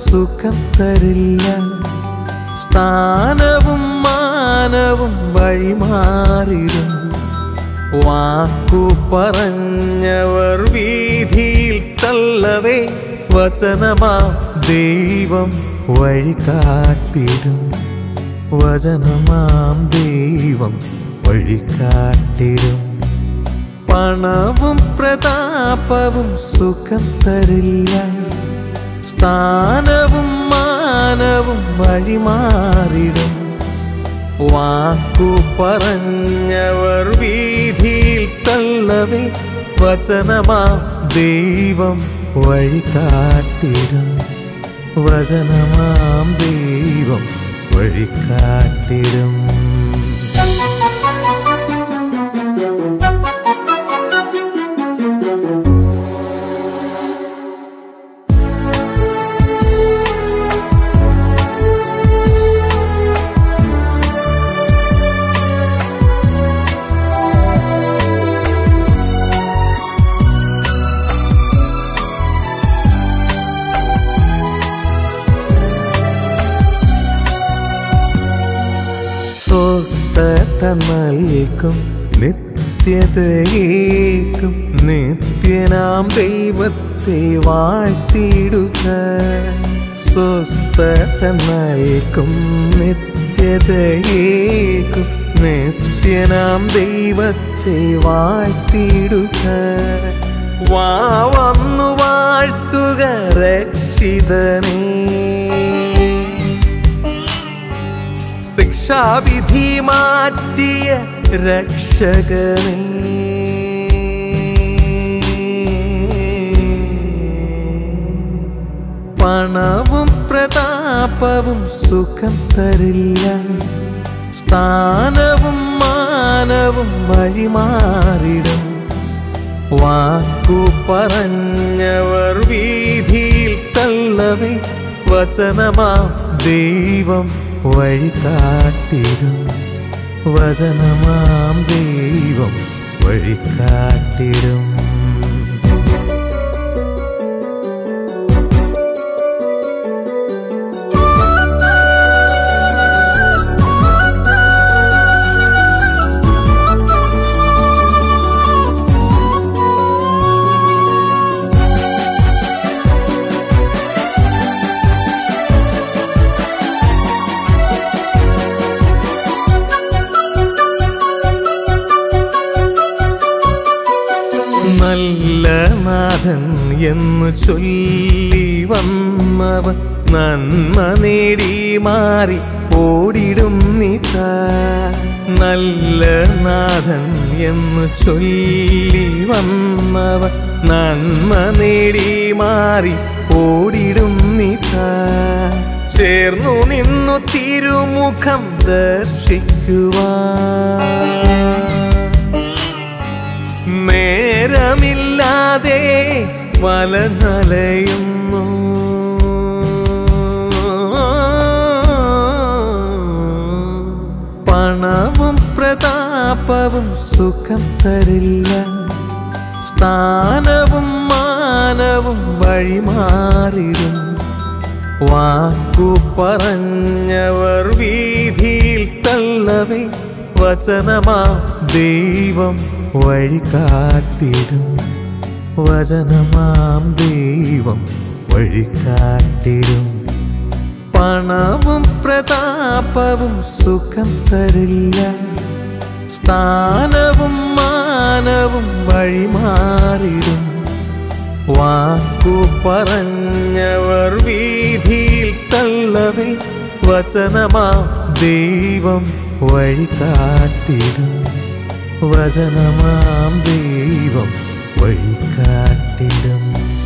സുഖം തരില്ല സ്ഥാനവും മാനവും വഴിമാറിടും വാക്കു പറഞ്ഞവർ വീതിയിൽ തള്ളവേ വചനമാ ദൈവം വഴി കാട്ടിടും വചനമാം ദൈവം വഴി കാട്ടിടും പണവും പ്രതാപവും സുഖം തരില്ല സ്ഥാനവും മാനവും വഴിമാറിടും വാക്കു പറഞ്ഞവർ വീതിയിൽ തള്ളവേ വചനമാ ദൈവം വഴി കാട്ടിടും വചനമാം ദൈവം വഴി കാട്ടിടും സ്വസ്ഥത നൽകും നിത്യതയേക്കും നിത്യനാം ദൈവത്തെ വാഴ്ത്തിയിടുക സ്വസ്ഥത നൽകും നിത്യതയേക്കും നിത്യനാം ദൈവത്തെ വാഴ്ത്തിയിടുക വാ വന്നു വാഴ്ത്തുക രക്ഷിതനേ ശിക്ഷാവിധി മാറ്റിയ രക്ഷകനേ പണവും പ്രതാപവും സുഖം തരില്ല സ്ഥാനവും മാനവും വഴിമാറിടും വാക്കു പറഞ്ഞവർ വീതിയിൽ തള്ളവേ വചനമാ ദൈവം വഴി കാട്ടിടും വചനമാം ദൈവം വഴി കാട്ടിടും നല്ല നാഥൻ എന്നു ചൊല്ലി വന്നവൻ നന്മ നേടി മാറി ഓടിടും നിത നല്ല നാഥൻ എന്നു ചൊല്ലി വന്നവൻ നന്മ നേടി മാറി ഓടിടും നിത ചേർന്നു നിന്നു തിരുമുഖം ദർശിക്കുവാൻ നേരമില്ലാതെ വലനലയുന്നു പണവും പ്രതാപവും സുഖം തരില്ല സ്ഥാനവും മാനവും വഴിമാറിടും വാക്കു പറഞ്ഞവർ വീതിയിൽ തള്ളവേ വചനമാ ദൈവം വഴി കാട്ടിടും വചനമാം ദൈവം വഴി കാട്ടിടും പണവും പ്രതാപവും സുഖം തരില്ല സ്ഥാനവും മാനവും വഴിമാറിടും വാക്കു പറഞ്ഞവർ വീതിയിൽ തള്ളവേ വചനമാ ദൈവം വഴി കാട്ടിടും വചനമാം ദൈവം വഴി കാട്ടിടും